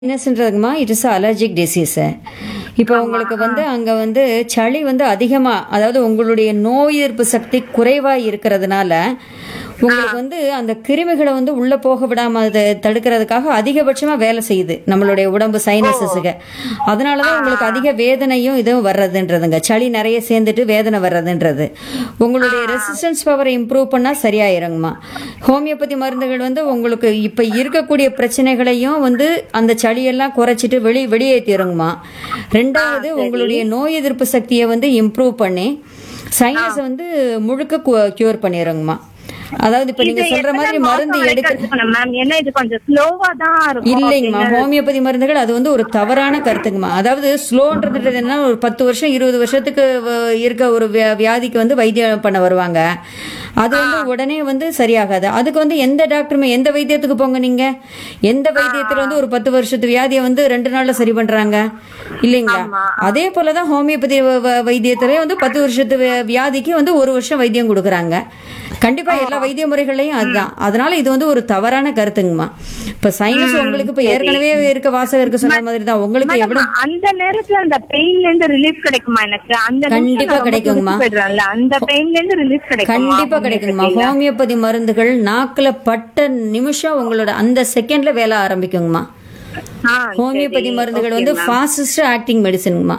சைனஸ்ன்றதுமா it is allergic disease இப்போ உங்களுக்கு வந்து அங்கே வந்து சளி வந்து அதிகமாக அதாவது உங்களுடைய நோய் எதிர்ப்பு சக்தி குறைவாக இருக்கிறதுனால உங்களுக்கு வந்து அந்த கிருமிகளை வந்து உள்ளே போக விடாம அதை தடுக்கிறதுக்காக அதிகபட்சமாக வேலை செய்யுது நம்மளுடைய உடம்பு சைனஸஸுக்கு அதனால தான் உங்களுக்கு அதிக வேதனையும் இதுவும் வர்றதுன்றதுங்க சளி நிறைய சேர்ந்துட்டு வேதனை வர்றதுன்றது உங்களுடைய ரெசிஸ்டன்ஸ் பவரை இம்ப்ரூவ் பண்ணால் சரியாயிருங்கம்மா ஹோமியோபதி மருந்துகள் வந்து உங்களுக்கு இப்போ இருக்கக்கூடிய பிரச்சனைகளையும் வந்து அந்த சளியெல்லாம் குறைச்சிட்டு வெளி வெளியேற்றிடுங்கம்மா ரெண்டாவது உங்களுடைய நோய் எதிர்ப்பு சக்தியை வந்து இம்ப்ரூவ் பண்ணி சைனஸை வந்து முழுக்க க்யூர் பண்ணிடுங்கம்மா அதாவது இப்ப நீங்க சொல்ற மாதிரி மருந்து எடுக்க மேம் ஏன்னா இது கொஞ்சம் ஸ்லோவா தான் இருக்கும் இல்லைங்கம்மா ஹோமியோபதி மருந்துகள் அது வந்து ஒரு தவறான கருத்துங்கம்மா அதாவது ஸ்லோன்றது என்ன ஒரு பத்து வருஷம் இருபது வருஷத்துக்கு வ- இருக்க ஒரு வியா- வியாதிக்கு வந்து வைத்தியம் பண்ண வருவாங்க அது வந்து உடனே வந்து சரியாகாது அதுக்கு வந்து எந்த டாக்டருமே எந்த வைத்தியத்துக்கு போங்க நீங்க எந்த வைத்தியத்துல வந்து ஒரு பத்து வருஷத்து வியாதியை வந்து ரெண்டு நாள்ல சரி பண்றாங்க இல்லைங்களா அதே போலதான் ஹோமியோபதி வ- வ- வைத்தியத்திலே வந்து பத்து வருஷத்து வி- வியாதிக்கு வந்து ஒரு வருஷம் வைத்தியம் கொடுக்குறாங்க கண்டிப்பா எல்லா வைத்திய முறைகளையும் அதுதான் அதனால இது வந்து ஒரு தவறான கருத்துங்கம்மா இப்ப சயின்ஸ் உங்களுக்கு இப்ப ஏற்கனவே இருக்க வாசகருக்கு சொன்ன மாதிரி தான் உங்களுக்கு எவ்வளவு அந்த நேரத்துல அந்த பெயின்ல இருந்து ரிலீஃப் கிடைக்குமா எனக்கு அந்த நிமிஷம் கண்டிப்பா நான் ரொம்ப கிடைக்குங்கம்மா. துடிச்சு போயிடுறேன்ல, அந்த பெயின்ல இருந்து ரிலீஃப் கிடைக்குமா கண்டிப்பா கிடைக்குங்கம்மா ஹோமியோபதி மருந்துகள் நாக்குல பட்ட நிமிஷம் உங்களோட அந்த செகண்ட்ல வேலை ஆரம்பிக்குங்கம்மா ஆ, ஹோமியோபதி சரி. மருந்துகள் Okay, வந்து ma'am. ஃபாஸ்டஸ்ட் ஆக்டிங் மெடிசனுங்கம்மா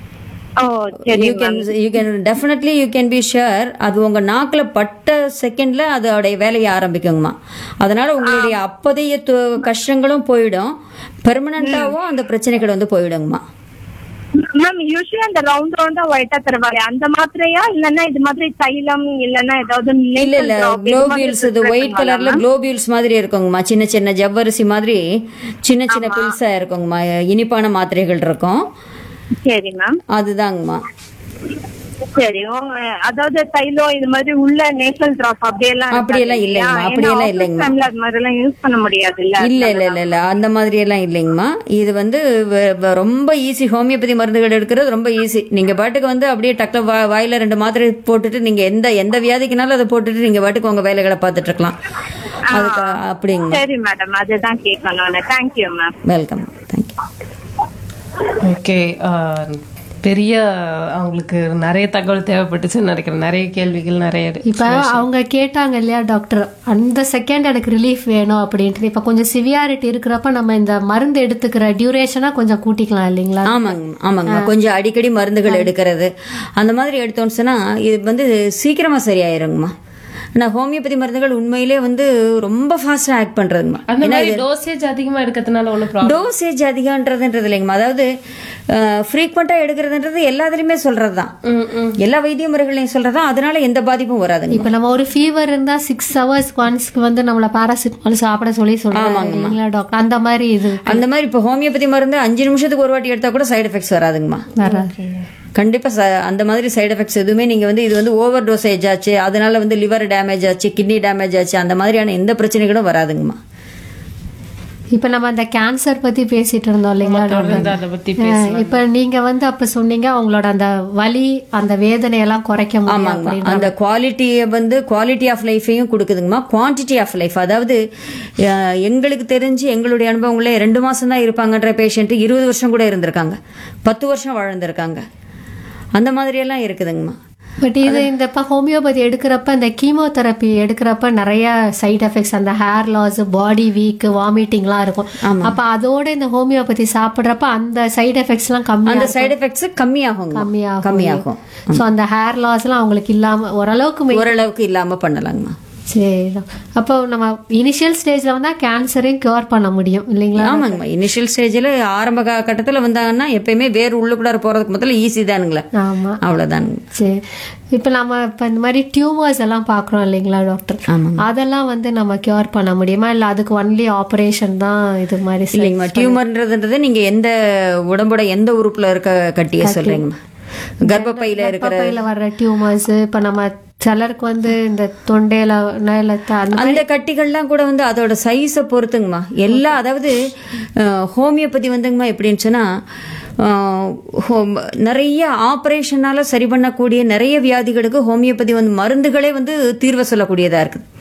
ஓ சரி you can you can definitely you can be sure அது உங்க நாக்குல பட்ட செகண்ட்ல அதோடைய வேலையை ஆரம்பிக்குங்கம்மா அதனால உங்களுடைய அப்போதைய து- கஷ்டங்களும் போயிடும் பெர்மனண்டாவும் அந்த பிரச்சனைகள் வந்து போயிடுங்கம்மா மேம் யூஸ்வலி அந்த ரவுண்ட் ரவுண்டா ஒயிட்டா தருவாங்க அந்த மாத்திரையா இல்லன்னா இது மாதிரி தைலம் இல்லன்னா ஏதாவது இல்ல இல்ல குளோபியூல்ஸ் இது ஒயிட் கலர்ல குளோபியூல்ஸ் மாதிரி இருக்குங்கம்மா சின்ன சின்ன ஜவ்வரிசி மாதிரி சின்ன சின்ன பில்ஸா இருக்குங்கம்மா இனிப்பான மாத்திரைகள் இருக்கும் சரி மேம் அதுதாங்கம்மா சரி உங்க- அதாவது தைலம் இது மாதிரி உள்ள நேசல் டிராப் அப்படியெல்லாம் அப்படியெல்லாம் இல்லைங்கம்மா, அப்படியெல்லாம் இல்லைங்கம்மா. அது மாதிரி எல்லாம் யூஸ் பண்ண முடியாது இல்ல இல்ல இல்ல இல்ல இல்ல அந்த மாதிரி எல்லாம் இல்லைங்கம்மா இது வந்து வ- வ- ரொம்ப ஈஸி ஹோமியோபதி மருந்துகள் எடுக்கிறது ரொம்ப ஈஸி நீங்க பாட்டுக்கு வந்து அப்படியே டக்குல வா- வாயில ரெண்டு மாத்திரை போட்டுட்டு நீங்க எந்த எந்த வியாதிக்குனாலும் அதை போட்டுட்டு நீங்க பாட்டுக்கு உங்க வேலைகளை பார்த்துட்டு இருக்கலாம் அதுக்கு அப்படிங்க சரி மேடம் அதுதான் கேட்கணும் thank you ma'am welcome thank you okay பெரிய அவங்களுக்கு நிறைய தகவல் தேவைப்பட்டுச்சுன்னு நினைக்கிறேன் நிறைய கேள்விகள் நிறைய இப்ப அவங்க கேட்டாங்க இல்லையா டாக்டர் அந்த செகண்ட் எனக்கு ரிலீஃப் வேணும் அப்படின்ட்டு இப்ப கொஞ்சம் சிவியாரிட்டி இருக்கிறப்ப நம்ம இந்த மருந்து எடுத்துக்கிற டியூரேஷனா கொஞ்சம் கூட்டிக்கலாம் இல்லைங்களா ஆமாங்க ஆமாங்க கொஞ்சம் அடிக்கடி மருந்துகள் எடுக்கிறது அந்த மாதிரி எடுத்தோம்னு சொன்னா இது வந்து சீக்கிரமா சரியாயிருங்கம்மா ஆனால் ஹோமியோபதி மருந்துகள் உண்மையிலே வந்து ரொம்ப ஃபாஸ்டா ஆக்ட் பண்றதுங்கம்மா அந்த மாதிரி டோசேஜ் அதிகமா எடுக்கிறதுனால ஒன்றும் ப்ராப்ளம் டோசேஜ் அதிகன்றதுன்றது இல்லைங்கம்மா அதாவது ஃப்ரீக்வெண்ட்டாக எடுக்கிறதுன்றது எல்லாத்துலேயுமே சொல்றது தான் எல்லா வைத்திய முறைகளையும் சொல்றது தான் அதனால எந்த பாதிப்பும் வராதுங்க இப்ப நம்ம ஒரு ஃபீவர் இருந்தா சிக்ஸ் ஹவர்ஸ் ஒன்ஸ்க்கு வந்து நம்மள பாராசிட்டமால் சாப்பிட சொல்லி சொல்றாங்க இல்லைங்களா டாக்டர் அந்த மாதிரி இது அந்த மாதிரி இப்போ ஹோமியோபதி மருந்து அஞ்சு நிமிஷத்துக்கு ஒரு வாட்டி எடுத்தா கூட சைடு எஃபெக்ட்ஸ் வராதுங்கம்மா வராது கண்டிப்பா ச- அந்த மாதிரி சைடு எஃபெக்ட்ஸ் எதுவுமே நீங்க வந்து இது வந்து ஓவர் டோசேஜ் ஆச்சு அதனால வந்து லிவர் டேமேஜ் ஆச்சு கிட்னி டேமேஜ் ஆச்சு அந்த மாதிரியான எந்த பிரச்சனைகளும் வராதுங்கம்மா இப்ப நம்ம அந்த கேன்சர் பத்தி பேசிட்டு இருந்தோம் இல்லைங்களா டாக்டர் அதை பத்தி அஹ் இப்ப நீங்க வந்து அப்ப சொன்னீங்க அவங்களோட அந்த வலி அந்த வேதனையெல்லாம் குறைக்க முடியும் ஆமாங்கம்மா அப்படின்னு அந்த குவாலிட்டியை வந்து குவாலிட்டி ஆஃப் லைஃபையும் கொடுக்குதுங்கம்மா குவான்டிட்டி ஆஃப் லைஃப் அதாவது அஹ், எங்களுக்கு தெரிஞ்சு எங்களுடைய அனுபவங்களே ரெண்டு மாசம் தான் இருப்பாங்கன்ற பேஷண்ட் இருபது வருஷம் கூட இருந்திருக்காங்க பத்து வருஷம் வாழ்ந்திருக்காங்க அந்த மாதிரியெல்லாம் இருக்குதுங்கம்மா பட் இது இந்த இப்ப ஹோமியோபதி எடுக்கிறப்ப இந்த கீமோதெரப்பி எடுக்கிறப்ப நிறைய சைடு எஃபெக்ட்ஸ் அந்த ஹேர் லாஸ் பாடி வீக் வாமிட்டிங்லாம் இருக்கும் அப்ப அதோட இந்த ஹோமியோபதி சாப்பிடுறப்ப அந்த சைடு எஃபெக்ட்ஸ் எல்லாம் கம்மி அந்த சைடு எஃபெக்ட்ஸ் கம்மியாகும் கம்மியாகும் கம்மியாகும் ஸோ அந்த ஹேர் லாஸ் எல்லாம் அவங்களுக்கு இல்லாம ஓரளவுக்கு மே- ஓரளவுக்கு இல்லாம பண்ணலாங்கம்மா சரி அப்போ நம்ம இனிஷியல் ஸ்டேஜ்ல வந்தா கேன்சரையும் கியூர் பண்ண முடியும் இல்லைங்களா ஆமாங்கம்மா இனிஷியல் ஸ்டேஜில் ஆரம்ப கா- கட்டத்துல வந்தாங்கன்னா எப்பயுமே வேர் உள்ளுக்குள்ளார போறதுக்கு முதல்ல ஈஸி தானுங்களே ஆமா அவ்வளவுதானுங்க சரி இப்போ நம்ம இப்போ இந்த மாதிரி டியூமர்ஸ் எல்லாம் பார்க்குறோம் இல்லைங்களா டாக்டர் ஆமாங்க அதெல்லாம் வந்து நம்ம கியூர் பண்ண முடியுமா இல்லை அதுக்கு ஒன்லி ஆப்ரேஷன் தான் இது மாதிரி செ- இல்லைங்கம்மா டியூமர்ன்றதுன்றது நீங்க எந்த உடம்போட எந்த உறுப்புல இருக்க கட்டிய சொல்றீங்கம்மா கர்ப்பப்பையில இருக்கிற கர்ப்பப்பையில வர்ற டியூமர்ஸ் இப்போ நம்ம சிலருக்கு வந்து இந்த தொண்டையில நிலத்தை அந்த அந்த கட்டிகள்லாம் கூட வந்து அதோட சைஸை பொறுத்துங்கம்மா எல்லா அதாவது அஹ், ஹோமியோபதி வந்துங்கம்மா எப்படின்னு சொன்னா அஹ், ஹோம்- நிறைய ஆப்ரேஷனால சரி பண்ணக்கூடிய நிறைய வியாதிகளுக்கு ஹோமியோபதி வந்து மருந்துகளே வந்து தீர்வை சொல்லக்கூடியதா இருக்குது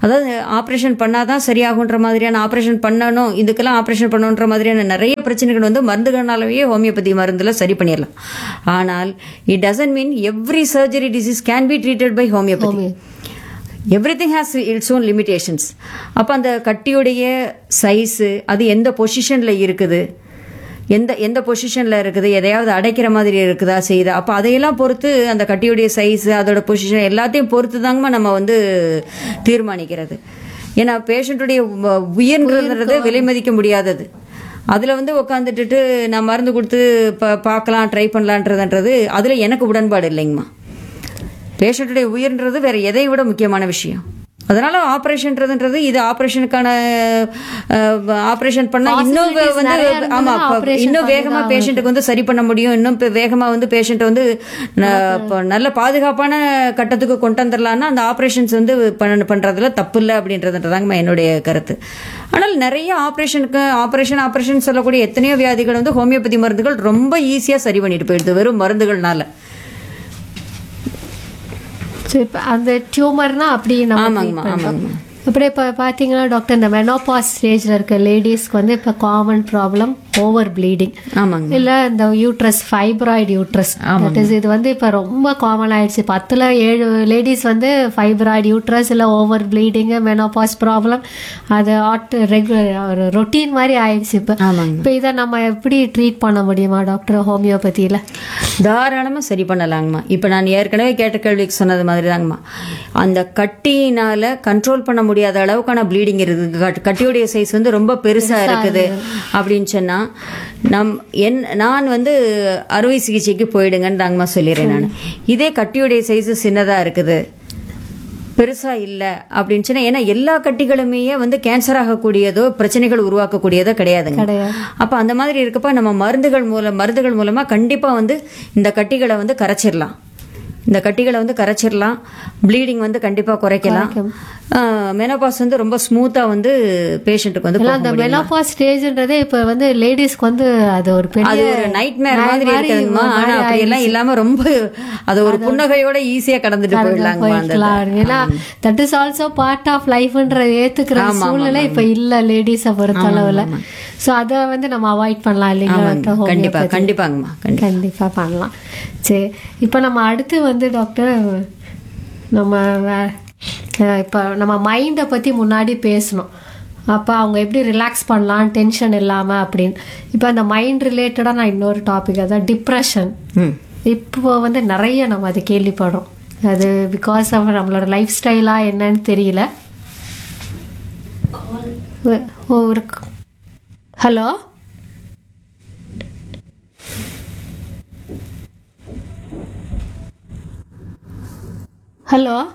அதாவது ஆப்ரேஷன் பண்ணாதான் சரியாகுன்ற மாதிரியான ஆப்ரேஷன் பண்ணணும் இதுக்கெல்லாம் ஆப்ரேஷன் பண்ணணுன்ற மாதிரியான நிறைய பிரச்சனைகள் வந்து மருந்துகள்னாலவே ஹோமியோபதி மருந்துல சரி பண்ணிடலாம் ஆனால் it doesn't mean every surgery disease can be treated by homeopathy everything has its own limitations அப்போ அந்த கட்டியுடைய சைஸு அது எந்த பொசிஷனில் இருக்குது எந்த எந்த பொசிஷனில் இருக்குது எதையாவது அடைக்கிற மாதிரி இருக்குதா செய்யுதா அப்போ அதையெல்லாம் பொறுத்து அந்த கட்டியுடைய சைஸு அதோட பொசிஷன் எல்லாத்தையும் பொறுத்து தாங்கம்மா நம்ம வந்து தீர்மானிக்கிறது ஏன்னா பேஷண்ட்டுடைய உயிர்ன்றது விலை மதிக்க முடியாதது அதில் வந்து உட்காந்துட்டு நான் மருந்து கொடுத்து ப பார்க்கலாம் ட்ரை பண்ணலான்றதுன்றது அதில் எனக்கு உடன்பாடு இல்லைங்கம்மா பேஷண்ட்டுடைய உயிர்ன்றது வேற எதை விட முக்கியமான விஷயம் அதனால ஆபரேஷன்ன்றதுன்றது இது ஆபரேஷனுக்கான ஆபரேஷன் பண்ணா இன்னும் Possibilities வந்து நிறைய இருந்ததுன்னா ஆமா அப்ப operation இன்னும் வேகமா பண்ணிதான் பேஷண்ட்டுக்கு வந்து சரி பண்ண முடியும் இன்னும் இப்ப வேகமா வந்து பேஷண்ட் வந்து ந- இப்ப நல்ல பாதுகாப்பான கட்டத்துக்கு கொண்டு வந்துடலாம்னா அந்த ஆபரேஷன்ஸ் வந்து பண்ண- பண்றதுல தப்பு இல்லை அப்படின்றதுன்றதாங்க என்னுடைய கருத்து ஆனால் நிறைய ஆபரேஷனுக்கு ஆபரேஷன் ஆபரேஷன் சொல்லக்கூடிய எத்தனையோ வியாதிகள் வந்து ஹோமியோபதி மருந்துகள் ரொம்ப ஈஸியா சரி பண்ணிட்டு போயிடுது வெறும் மருந்துகள்னால So, இப்ப அந்த டியூமர்னா அப்படி நம்ம ஆமாங்கம்மா, treat பண்றோம். ஆமாங்கம்மா. அப்புறம் இப்போ பார்த்தீங்கன்னா டாக்டர் இந்த மெனோபாஸ் ஸ்டேஜில் இருக்க லேடிஸ்க்கு வந்து இப்போ காமன் ப்ராப்ளம் ஓவர் ப்ளீடிங் ஆமாங்க இல்ல இந்த uterus fibroid uterus that is இது வந்து இப்ப ரொம்ப காமன் ஆயிடுச்சு பத்துல ஏழு லேடிஸ் வந்து ஃபைப்ராய்டு யூட்ரஸ் இல்ல ஓவர் ப்ளீடிங் மெனோபாஸ் ப்ராப்ளம் அது ஆட் ரெகுலர் ரொட்டீன் மாதிரி ஆயிடுச்சு இப்ப ஆமாங்க இப்ப இதை நம்ம எப்படி ட்ரீட் பண்ண முடியுமா டாக்டர் ஹோமியோபதியில தாராளமா சரி பண்ணலாங்கம்மா இப்போ நான் ஏற்கனவே கேட்ட கேள்விக்கு சொன்னது மாதிரி தாங்கம்மா அந்த கட்டியினால கண்ட்ரோல் பண்ண முடியாத அளவுக்கான ப்ளீடிங் இருக்குது கட்- கட்டியுடைய சைஸ் வந்து ரொம்ப பெருசா இருக்குது அப்படின்னு சொன்னா நம் என் நான் வந்து அறுவை சிகிச்சைக்கு போயிடுங்கன்னு தாங்கம்மா சொல்லிடுறேன் நான் இதே கட்டியுடைய சைஸ் சின்னதா இருக்குது பெருசா இல்ல அப்படின்னு சொன்னா ஏன்னா எல்லா கட்டிகளுமே வந்து கேன்சர் ஆகக்கூடியதோ பிரச்சனைகள் உருவாக்கக்கூடியதோ கிடையாதுங்க கிடையாது. அப்ப அந்த மாதிரி இருக்கப்ப நம்ம மருந்துகள் மூலம் மருந்துகள் மூலமா கண்டிப்பா வந்து இந்த கட்டிகளை வந்து கரைச்சிடலாம் இந்த கட்டிகளை வந்து கரைச்சிடலாம் ப்ளீடிங் வந்து கண்டிப்பா குறைக்கலாம் மெனோபாஸ் வந்து ரொம்ப ஸ்மூத்தா வந்து பேஷண்ட்டுக்கு வந்து எல்லாம் போக அந்த முடியும். மெனோபாஸ் ஸ்டேஜ்ன்றதே இப்ப வந்து லேடிஸ்க்கு வந்து அது ஒரு பெரிய அது ஒரு நைட்மேர் மாதிரி மாதிரி இருக்குதுங்கம்மா ஒரு ஆனா மாதிரி அப்படி எல்லாம் இல்லாம ரொம்ப அது ஒரு புன்னகையோட ஈஸியா கடந்துட்டு போயிடலாங்கம்மா அந்த போய்க்கலாம் ஏன்னா that is also part of லைஃப்ன்ற ஏத்துக்கிற சூழ்நிலை இப்ப இல்ல லேடிஸ பொறுத்த அளவுல சோ அத வந்து நம்ம அவாய்ட் பண்ணலாம் இல்லைங்களா ஆமாங்க டாக்டர் கண்டிப்பா homeopathy? கண்டிப்பாங்கம்மா கண்டிப்பா கண்டிப்பா பண்ணலாம் சரி இப்போ நம்ம அடுத்து வந்து டாக்டர் நம்ம வே- அஹ் இப்போ நம்ம மைண்டை பத்தி முன்னாடி பேசணும் அப்போ அவங்க எப்படி ரிலாக்ஸ் பண்ணலாம் டென்ஷன் இல்லாம அப்படின்னு இப்போ அந்த மைண்ட் ரிலேட்டடாக நான் இன்னொரு டாபிக் அதான் டிப்ரெஷன் ம் இப்போ வந்து நிறைய நம்ம அதை கேள்விப்படுறோம் அது பிகாஸ் ஆஃப் நம்மளோட லைஃப் ஸ்டைலா என்னன்னு தெரியல ஒரு ஹலோ ஹலோ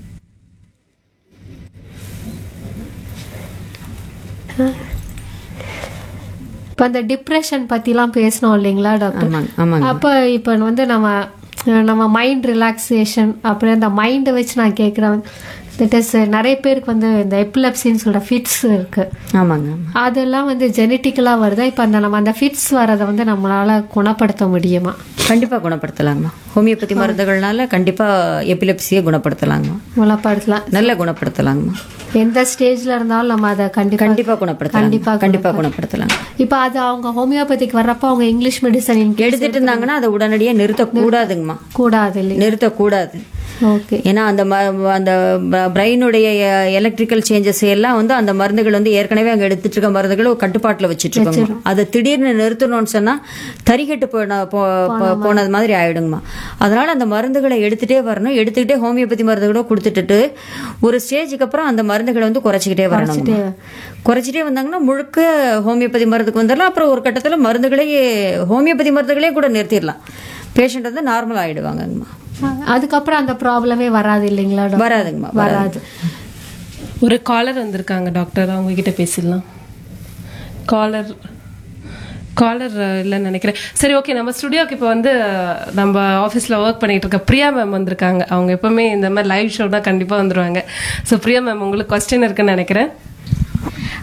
இப்போ அந்த டிப்ரெஷன் பற்றிலாம் பேசினோம் இல்லைங்களா டாக்டர் ஆமாங்க ஆமாங்க அப்போ இப்போ வந்து நம்ம நம்ம மைண்ட் ரிலாக்ஸேஷன் அப்புறம் இந்த மைண்டை வச்சு நான் கேட்குறேன் தட் இஸ் நிறைய பேருக்கு வந்து இந்த எப்பிலப்சின்னு சொல்கிற ஃபிட்ஸ் இருக்கு ஆமாங்க அதெல்லாம் வந்து ஜெனட்டிக்கலாக வருதா இப்போ அந்த நம்ம அந்த ஃபிட்ஸ் வரதை வந்து நம்மளால குணப்படுத்த முடியுமா கண்டிப்பா குணப்படுத்தலாங்கம்மா ஹோமியோபதி மருந்துகள்னால கண்டிப்பா எபிலெப்சியை குணப்படுத்தலாங்கம்மா குணப்படுத்தலாம் நல்ல குணப்படுத்தலாங்கம்மா எந்த ஸ்டேஜ்ல இருந்தாலும் நம்ம அதை கண்டிப்பா கண்டிப்பா குணப்படுத்தலாம் கண்டிப்பா கண்டிப்பா குணப்படுத்தலாம் இப்போ அது அவங்க ஹோமியோபதிக்கு வர்றப்ப அவங்க இங்கிலீஷ் மெடிசன் எடுத்துட்டு இருந்தாங்கன்னா அதை உடனடியா நிறுத்தக்கூடாதுங்கம்மா கூடாது இல்லையா நிறுத்தக்கூடாது ஓகே ஏன்னா அந்த ம- அந்த பிரெயினுடைய எலக்ட்ரிக்கல் சேஞ்சஸ் எல்லாம் வந்து அந்த மருந்துகள் வந்து ஏற்கனவே அங்க எடுத்துட்டு இருக்க மருந்துகளை ஒரு கட்டுப்பாட்டுல வச்சுட்டு இருக்காங்க அதை திடீர்னு நிறுத்தணும்னு சொன்னா தறிகட்டு போன போ- போ- போனது மாதிரி ஆயிடுங்கம்மா அதனால அந்த மருந்துகளை எடுத்துட்டே வரணும் எடுத்துக்கிட்டே ஹோமியோபதி மருந்துகளோ கொடுத்துட்டு ஒரு ஸ்டேஜுக்கு அப்புறம் அந்த மருந்துகளை வந்து குறைச்சிக்கிட்டே வரணும் குறைச்சிட்டே வந்தாங்கன்னா முழுக்க ஹோமியோபதி மருந்துக்கு வந்துடலாம் அப்புறம் ஒரு கட்டத்துல மருந்துகளே ஹோமியோபதி மருந்துகளே கூட நிறுத்திடலாம் பேஷண்ட் வந்து நார்மல் ஆயிடுவாங்கங்கம்மா அதுக்கப்புறம் அந்த ப்ராப்ளமே வராது இல்லைங்களா டாக்டர்? வராதுங்கம்மா வராது வராது ஒரு காலர் வந்திருக்காங்க டாக்டர் அவங்க கிட்ட பேசிடலாம் காலர் காலர் இல்லைன்னு நினைக்கிறேன் சரி ஓகே நம்ம ஸ்டுடியோக்கு இப்போ வந்து அஹ், நம்ம ஆஃபீஸில் ஒர்க் பண்ணிட்டு இருக்க பிரியா மேம் வந்திருக்காங்க அவங்க எப்பவுமே இந்த மாதிரி லைவ் ஷோனா கண்டிப்பாக வந்துருவாங்க ஸோ பிரியா மேம் உங்களுக்கு கொஸ்டின் இருக்குன்னு நினைக்கிறேன்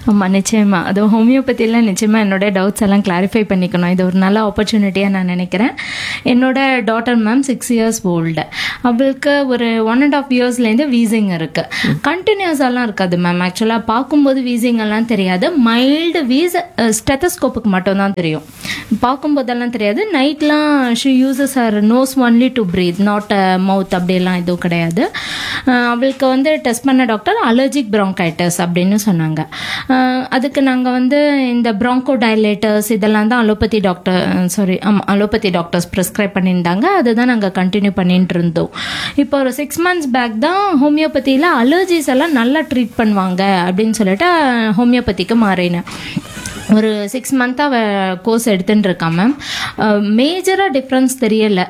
ஆமாம் நிச்சயமா அது ஹோமியோபதியில் நிச்சயமா என்னோட டவுட்ஸ் எல்லாம் கிளாரிஃபை பண்ணிக்கணும் இது ஒரு நல்ல ஆப்பர்ச்சுனிட்டியாக நான் நினைக்கிறேன் என்னோட daughter ma'am six years old அவளுக்கு ஒரு ஒன் அண்ட் ஆஃப் இயர்ஸ்லேருந்து வீசிங் இருக்குது கண்டினியூஸாலாம் இருக்காது மேம் ஆக்சுவலாக பார்க்கும்போது வீசிங் எல்லாம் தெரியாது மைல்டு வீஸ் ஸ்டெத்தஸ்கோப்புக்கு மட்டும்தான் தெரியும் பார்க்கும்போதெல்லாம் தெரியாது நைட்லாம் she uses our nose only to breathe not mouth அப்படியெல்லாம் எதுவும் கிடையாது அஹ் அவளுக்கு வந்து டெஸ்ட் பண்ண டாக்டர் அலர்ஜிக் bronchitis அப்படின்னு சொன்னாங்க அஹ் அதுக்கு நாங்கள் வந்து இந்த ப்ராங்கோ டைலேட்டர்ஸ் இதெல்லாம் தான் அலோபதி டாக்டர் சாரி ஆமாம் அலோபதி டாக்டர்ஸ் ப்ரிஸ்கிரைப் பண்ணியிருந்தாங்க அதுதான் நாங்கள் கண்டினியூ பண்ணிட்டு இருந்தோம் இப்போ ஒரு சிக்ஸ் மந்த்ஸ் பேக் தான் ஹோமியோபதியில் அலர்ஜிஸ் எல்லாம் நல்லா ட்ரீட் பண்ணுவாங்க அப்படின்னு சொல்லிட்டு ஹோமியோபதிக்கு மாறினேன் ஒரு சிக்ஸ் மந்த்தாக கோர்ஸ் எடுத்துட்டு இருக்கான் மேம் மேஜராக டிஃப்ரென்ஸ் தெரியலை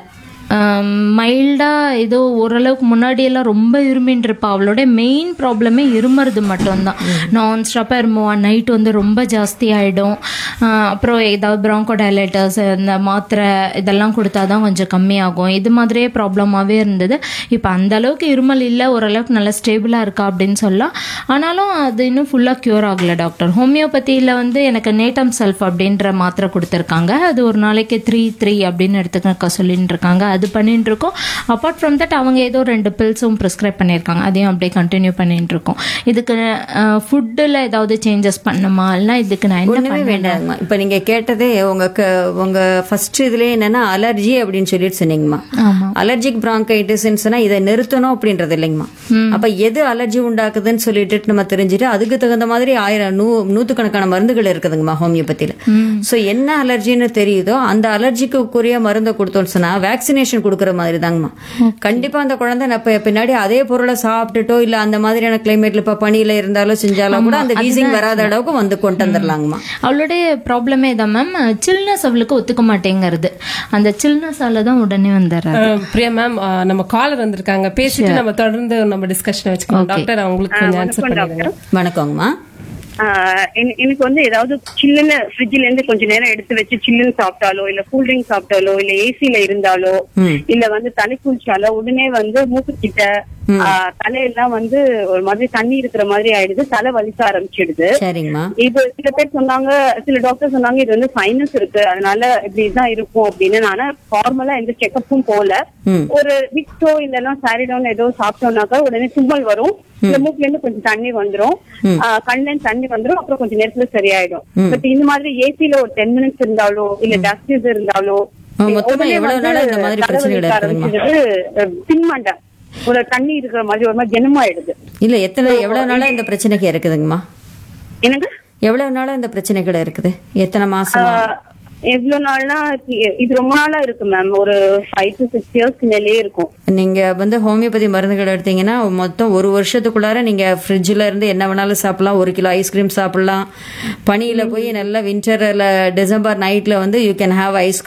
மைல்டாக ஏதோ ஓரளவுக்கு முன்னாடியெல்லாம் ரொம்ப இருமின்னு இருப்பா அவளோட மெயின் ப்ராப்ளமே இருமறது மட்டும்தான் நான் ஸ்டாப்பாக இருமுவான் நைட் வந்து ரொம்ப ஜாஸ்தி ஆகிடும் அப்புறம் ஏதாவது ப்ராங்கோ டைலேட்டர்ஸ் இந்த மாத்திரை இதெல்லாம் கொடுத்தா தான் கொஞ்சம் கம்மியாகும் இது மாதிரியே ப்ராப்ளமாகவே இருந்தது இப்போ அந்த அளவுக்கு இருமல் இல்லை ஓரளவுக்கு நல்லா ஸ்டேபிளாக இருக்கா அப்படின்னு சொல்லலாம் ஆனாலும் அது இன்னும் ஃபுல்லாக க்யூர் ஆகலை டாக்டர் ஹோமியோபதியில் வந்து எனக்கு நேட்டம் செல்ஃப் அப்படின்ற மாத்திரை கொடுத்துருக்காங்க அது ஒரு நாளைக்கு த்ரீ த்ரீ அப்படின்னு எடுத்துக்க சொல்லிட்டு இருக்காங்க அது பண்ணிட்டு இருக்கோம் அப்பார்ட் ஃப்ரம் தட் அவங்க ஏதோ ரெண்டு பில்ஸும் ப்ரிஸ்கிரைப் பண்ணியிருக்காங்க அதையும் அப்படியே கண்டினியூ பண்ணிட்டு இருக்கோம் இதுக்கு ஃபுட்டில் ஏதாவது சேஞ்சஸ் பண்ணுமா இல்லைனா இதுக்கு நான் என்ன ஒண்ணுமே பண்ண வேண்டாங்கம்மா இப்ப நீங்க கேட்டதே உங்க க- உங்க ஃபர்ஸ்ட் இதுல என்னன்னா அலர்ஜி அப்படின்னு சொல்லிட்டு சொன்னீங்கம்மா அலர்ஜிக் பிராங்கைட்டிஸ் சொன்னா இதை நிறுத்தணும் அப்படின்றது இல்லைங்கம்மா அப்ப எது அலர்ஜி உண்டாக்குதுன்னு சொல்லிட்டு நம்ம தெரிஞ்சுட்டு அதுக்கு தகுந்த மாதிரி ஆயிரம் நூ நூத்துக்கணக்கான மருந்துகள் இருக்குதுங்கம்மா ஹோமியோபதியில சோ என்ன அலர்ஜின்னு தெரியுதோ அந்த அலர்ஜிக்குரிய மருந்தை கொடுத்தோம்னு சொன்னா வேக்சினேஷன் கொடுக்கற மாதிரி தாங்கம்மா கண்டிப்பா அந்த குழந்தை நம்ம பின்னாடி அதே பொருளை சாப்பிட்டுட்டோ இல்ல அந்த மாதிரியான கிளைமேட்ல இப்ப பனியில இருந்தாலும் செஞ்சாலும் கூட அந்த வீசிங் வராத அளவுக்கு வந்து கொண்டு வந்துடலாங்கம்மா அவளுடைய ப்ராப்ளமே தான் மேம் சில்னஸ் அவளுக்கு ஒத்துக்க மாட்டேங்கிறது அந்த சில்னஸால தான் உடனே வந்துடுறாரு அஹ், பிரியா மேம் நம்ம காலர் வந்திருக்காங்க பேசிட்டு நம்ம தொடர்ந்து நம்ம டிஸ்கஷன் வச்சுக்கோம் டாக்டர் அவங்களுக்கு கொஞ்சம் ஆன்சர் பண்ணிடுங்க வணக்கங்கம்மா ஆஹ் என- எனக்கு வந்து ஏதாவது சில்லுன்னு ஃப்ரிட்ஜ்ல இருந்து கொஞ்ச நேரம் எடுத்து வச்சு சில்லுன்னு சாப்பிட்டாலோ இல்ல கூல் ட்ரிங்க் சாப்பிட்டாலோ இல்ல ஏசில இருந்தாலோ இல்ல வந்து தலை குளிச்சாலோ உடனே வந்து மூக்கு கிட்ட ஆஹ் தலையெல்லாம் வந்து ஒரு மாதிரி தண்ணி இருக்கிற மாதிரி ஆயிடுது தலை வலிக்க ஆரம்பிச்சிடுது சரிங்கம்மா இது சில பேர் சொன்னாங்க சில டாக்டர் சொன்னாங்க இது வந்து சைனஸ் இருக்கு அதனால இப்படிதான் இருக்கும் அப்படின்னு நானு ஃபார்மலா எந்த செக்கப்பும் போல ம். ஒரு விக்ஸோ இல்லைன்னா சாரிடோன் ஏதோ சாப்பிட்டோம்னாக்கா உடனே தும்மல் வரும் இந்த மூக்குல இருந்து கொஞ்சம் தண்ணி வந்துரும் ஆஹ் கண்ணுல இருந்து தண்ணி வந்துரும் அப்புறம் கொஞ்சம் நேரத்துல சரியாயிடும் பட் இந்த மாதிரி ஏசில ஒரு டென் மினிட்ஸ் இருந்தாலோ இல்ல டஸ்ட் இது இருந்தாலோ ஆ, மொத்தமா உடனே எவ்வளவு வந்து நாளா இந்த மாதிரி தலை பிரச்சனைகள் வலிக்க இருக்குதுங்கம்மா? ஆரம்பிச்சிடுது அஹ் பின்மண்டை ஒரு தண்ணி இருக்கிற மாதிரி ஒரு மாதிரி ஜனமாயிடுது இல்ல எத்தனை எவ்வளவு நாளா இந்த பிரச்சனைக்கு இருக்குதுங்கம்மா எனக்கு எவ்வளவு நாளா இந்த பிரச்சனைகள் இருக்குது எத்தனை மாசமா எவ்வளவு நாள்னா இ- இது ரொம்ப நாளா இருக்கு மேம் ஒரு ஃபைவ் டு சிக்ஸ் இயர்ஸ் மேலேயே இருக்கும் நீங்க வந்து ஹோமியோபதி மருந்துகள் எடுத்தீங்கன்னா மொத்தம் ஒரு வருஷத்துக்குள்ளார நீங்க ஃப்ரிட்ஜ்ல இருந்து என்ன வேணாலும் சாப்பிடலாம் ஒரு கிலோ ஐஸ்கிரீம் சாப்பிடலாம் பனியில போய் நல்லா வின்டர்ல டிசம்பர் நைட்ல வந்து யூ கேன் ஹாவ் ஐஸ்கிரீம்